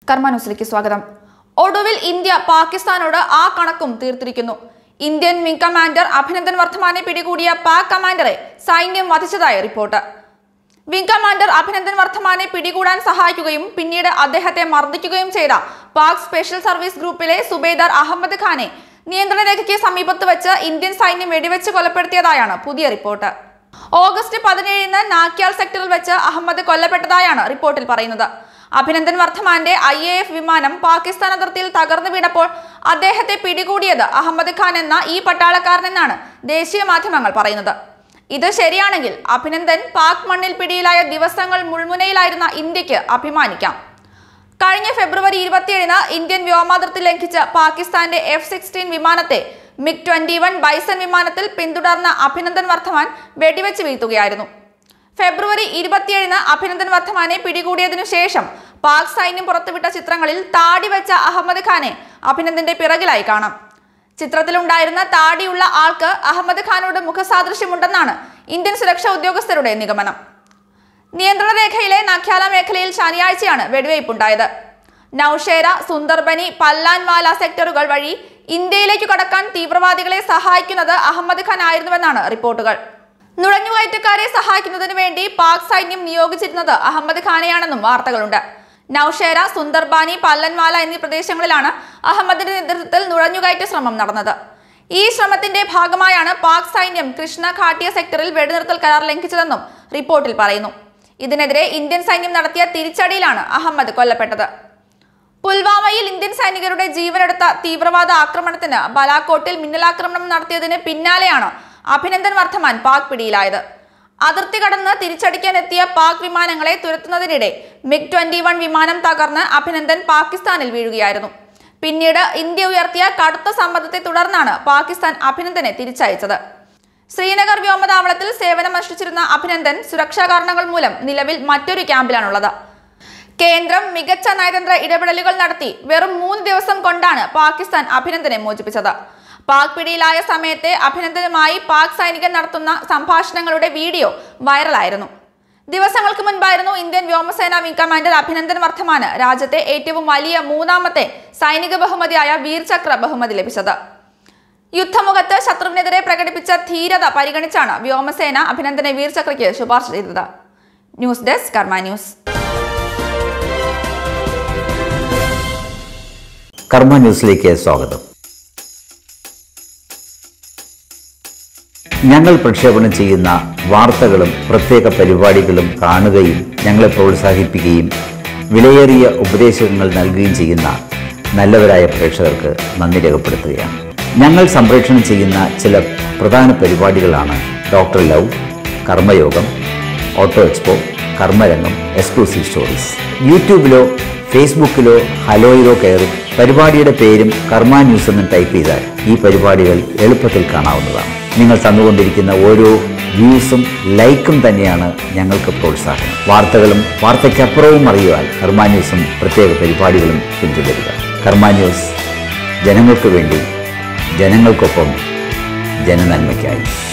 കർമ്മ ന്യൂസിലേക്ക് സ്വാഗതം ഒടുവിൽ ഇന്ത്യ പാകിസ്ഥാനോട് ആ കണക്കും തീർത്തിരിക്കുന്നു ഇന്ത്യൻ വിംഗ് കമാൻഡർ അഭിനന്ദൻ വർദ്ധമാനെ പിടികൂടിയ പാക് കമാൻഡറെ സൈന്യം വധിച്ചതായി റിപ്പോർട്ട് വിംഗ് കമാൻഡർ അഭിനന്ദൻ വർദ്ധമാനെ പിടികൂടാൻ സഹായിക്കുകയും പിന്നീട് അദ്ദേഹത്തെ മർദ്ദിക്കുകയും ചെയ്ത പാക് സ്പെഷ്യൽ സർവീസ് ഗ്രൂപ്പിലെ സുബേദാർ അഹമ്മദ് ഖാനെ നിയന്ത്രണ രേഖയ്ക്ക് സമീപത്ത് വെച്ച് ഇന്ത്യൻ സൈന്യം വെടിവെച്ച് കൊലപ്പെടുത്തിയതായാണ് പുതിയ റിപ്പോർട്ട് ഓഗസ്റ്റ് പതിനേഴിന് നാക്യാൽ സെക്ടറിൽ വെച്ച് അഹമ്മദ് കൊല്ലപ്പെട്ടതായാണ് റിപ്പോർട്ടിൽ പറയുന്നത് അഭിനന്ദൻ വർദ്ധമാന്റെ ഐ എ എഫ് വിമാനം പാകിസ്ഥാൻ അതിർത്തിയിൽ തകർന്നു വീണപ്പോൾ അദ്ദേഹത്തെ പിടികൂടിയത് അഹമ്മദ് ഖാൻ എന്ന ഈ പട്ടാളക്കാരനെന്നാണ് ദേശീയ മാധ്യമങ്ങൾ പറയുന്നത് ഇത് ശരിയാണെങ്കിൽ അഭിനന്ദൻ പാക് മണ്ണിൽ പിടിയിലായ ദിവസങ്ങൾ മുൾമുനയിലായിരുന്ന ഇന്ത്യക്ക് അഭിമാനിക്കാം കഴിഞ്ഞ ഫെബ്രുവരി ഇരുപത്തിയേഴിന് ഇന്ത്യൻ വ്യോമാതിർത്തി ലംഘിച്ച പാകിസ്ഥാന്റെ എഫ് സിക്സ്റ്റീൻ വിമാനത്തെ മിഗ് ട്വന്റി വൺ ബൈസൺ വിമാനത്തിൽ പിന്തുടർന്ന അഭിനന്ദൻ വർദ്ധമാൻ വെടിവെച്ച് വീഴ്ത്തുകയായിരുന്നു ഫെബ്രുവരി ഇരുപത്തിയേഴിന് അഭിനന്ദൻ വർദ്ധമാനെ പിടികൂടിയതിനു ശേഷം പാക് സൈന്യം പുറത്തുവിട്ട ചിത്രങ്ങളിൽ താടി വെച്ച അഹമ്മദ് ഖാനെ അഭിനന്ദന്റെ പിറകിലായി കാണാം ചിത്രത്തിലുണ്ടായിരുന്ന താടിയുള്ള ആൾക്ക് അഹമ്മദ് ഖാനോട് മുഖസാദൃശ്യമുണ്ടെന്നാണ് ഇന്ത്യൻ സുരക്ഷാ ഉദ്യോഗസ്ഥരുടെ നിഗമനം നിയന്ത്രണ രേഖയിലെ നഖ്യാല മേഖലയിൽ ശനിയാഴ്ചയാണ് വെടിവയ്പുണ്ടായത് നൌഷേര സുന്ദർബനി പല്ലാൻവാല സെക്ടറുകൾ വഴി ഇന്ത്യയിലേക്ക് കടക്കാൻ തീവ്രവാദികളെ സഹായിക്കുന്നത് അഹമ്മദ് ഖാൻ ആയിരുന്നുവെന്നാണ് റിപ്പോർട്ടുകൾ നുഴഞ്ഞുകയറ്റക്കാരെ സഹായിക്കുന്നതിന് വേണ്ടി പാക് സൈന്യം നിയോഗിച്ചിരുന്നത് അഹമ്മദ് ഖാനെയാണെന്നും വാർത്തകളുണ്ട് നൌഷേര സുന്ദർബാനി പല്ലൻവാല എന്നീ പ്രദേശങ്ങളിലാണ് അഹമ്മദിന്റെ നേതൃത്വത്തിൽ നുഴഞ്ഞുകയറ്റ ശ്രമം നടന്നത് ഈ ശ്രമത്തിന്റെ ഭാഗമായാണ് പാക് സൈന്യം കൃഷ്ണ ഘാട്ടിയ സെക്ടറിൽ വെടിനിർത്തൽ കരാർ ലംഘിച്ചതെന്നും റിപ്പോർട്ടിൽ പറയുന്നു ഇതിനെതിരെ ഇന്ത്യൻ സൈന്യം നടത്തിയ തിരിച്ചടിയിലാണ് അഹമ്മദ് കൊല്ലപ്പെട്ടത് പുൽവാമയിൽ ഇന്ത്യൻ സൈനികരുടെ ജീവനെടുത്ത തീവ്രവാദ ആക്രമണത്തിന് ബലാക്കോട്ടിൽ മിന്നലാക്രമണം നടത്തിയതിന് പിന്നാലെയാണ് അഭിനന്ദൻ വർദ്ധമാൻ പാക് പിടിയിലായത് അതിർത്തി കടന്ന് തിരിച്ചടിക്കാനെത്തിയ പാക് വിമാനങ്ങളെ തുരത്തുന്നതിനിടെ മിഗ് ട്വന്റി വൺ വിമാനം തകർന്ന് അഭിനന്ദൻ പാകിസ്ഥാനിൽ വീഴുകയായിരുന്നു പിന്നീട് ഇന്ത്യ ഉയർത്തിയ കടുത്ത സമ്മർദ്ദത്തെ തുടർന്നാണ് പാകിസ്ഥാൻ അഭിനന്ദനെ തിരിച്ചയച്ചത് ശ്രീനഗർ വ്യോമതാവളത്തിൽ സേവനമനുഷ്ഠിച്ചിരുന്ന അഭിനന്ദൻ സുരക്ഷാ കാരണങ്ങൾ മൂലം നിലവിൽ മറ്റൊരു ക്യാമ്പിലാണുള്ളത് കേന്ദ്രം മികച്ച നയതന്ത്ര ഇടപെടലുകൾ നടത്തി വെറും മൂന്ന് ദിവസം കൊണ്ടാണ് പാകിസ്ഥാൻ അഭിനന്ദനെ മോചിപ്പിച്ചത് പാക് പിടിയിലായ സമയത്തെ അഭിനന്ദനുമായി പാക് സൈനികൻ നടത്തുന്ന സംഭാഷണങ്ങളുടെ വീഡിയോ വൈറലായിരുന്നു ദിവസങ്ങൾക്ക് മുൻപായിരുന്നു ഇന്ത്യൻ വ്യോമസേന വിംഗ് കമാൻഡർ അഭിനന്ദൻ വർദ്ധമാന് രാജ്യത്തെ ഏറ്റവും വലിയ മൂന്നാമത്തെ സൈനിക ബഹുമതിയായ വീർചക്ര ബഹുമതി ലഭിച്ചത് യുദ്ധമുഖത്ത് ശത്രുവിനെതിരെ പ്രകടിപ്പിച്ച ധീരത പരിഗണിച്ചാണ് വ്യോമസേന അഭിനന്ദനെ വീർചക്രയ്ക്ക് ശുപാർശ ചെയ്തത് ന്യൂസ് ഡെസ്ക് കർമ്മ ന്യൂസ് കർമ്മ ന്യൂസിലേക്ക് സ്വാഗതം ഞങ്ങൾ പ്രക്ഷേപണം ചെയ്യുന്ന വാർത്തകളും പ്രത്യേക പരിപാടികളും കാണുകയും ഞങ്ങളെ പ്രോത്സാഹിപ്പിക്കുകയും വിലയേറിയ ഉപദേശങ്ങൾ നൽകുകയും ചെയ്യുന്ന നല്ലവരായ പ്രേക്ഷകർക്ക് നന്ദി രേഖപ്പെടുത്തുകയാണ് ഞങ്ങൾ സംപ്രേഷണം ചെയ്യുന്ന ചില പ്രധാന പരിപാടികളാണ് doctor love Karmayogam auto expo Karmarangam exclusive stories യൂട്യൂബിലോ ഫേസ്ബുക്കിലോ ഹലോയിലോ കയറി പരിപാടിയുടെ പേരും കർമ്മ ന്യൂസ് എന്ന് ടൈപ്പ് ചെയ്താൽ ഈ പരിപാടികൾ എളുപ്പത്തിൽ കാണാവുന്നതാണ് നിങ്ങൾ തന്നുകൊണ്ടിരിക്കുന്ന ഓരോ വ്യൂസും ലൈക്കും തന്നെയാണ് ഞങ്ങൾക്ക് പ്രോത്സാഹനം വാർത്തകളും വാർത്തയ്ക്കപ്പുറവും അറിയുവാൻ കർമ്മ ന്യൂസും പ്രത്യേക പരിപാടികളും പിന്തുടരുക കർമ്മ ന്യൂസ് ജനങ്ങൾക്ക് വേണ്ടി ജനങ്ങൾക്കൊപ്പം ജനനന്മയ്ക്കായി